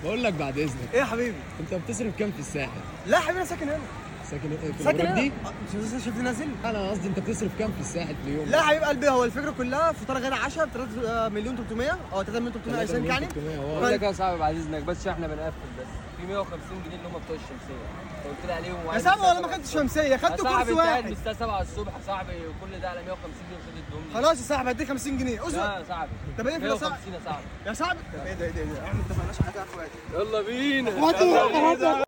بقول لك بعد اذنك ايه يا حبيبي انت بتصرف كام في الساحل لا يا حبيبي انا ساكن هنا ساكن في ساكن الغراب هنا دي آه، مش شفت نازل انا قصدي انت بتصرف كام في الساحل في اليوم لا يا حبيب قلبي هو الفكره كلها فطار غدا عشاء ب 3 مليون 300 اه 3 مليون 300 3 الف مليون يعني 300 واو. بقول لك يا صاحبي بعد اذنك بس عشان احنا بنقفل بس في 150 جنيه اللي هم بتوع الشمسيه انت قلت لي عليهم يا وعايز صاحبي الساعة والله ما 7 خدتش الصبح. شمسيه يا خدت صاحبي كرسي انت قاعد واحد من الساعه 7 الصبح يا صاحبي وكل ده على 150 جنيه وخد ادهم لي خلاص يا صاحبي هديك 50 جنيه لا اصبر يا صاحبي طب ايه في يا صاحبي 150 يا صاحبي يا صاحبي طب ايه ده ايه ده ايه ده احنا ما اتفقناش على حاجه يا اخواتي يلا بينا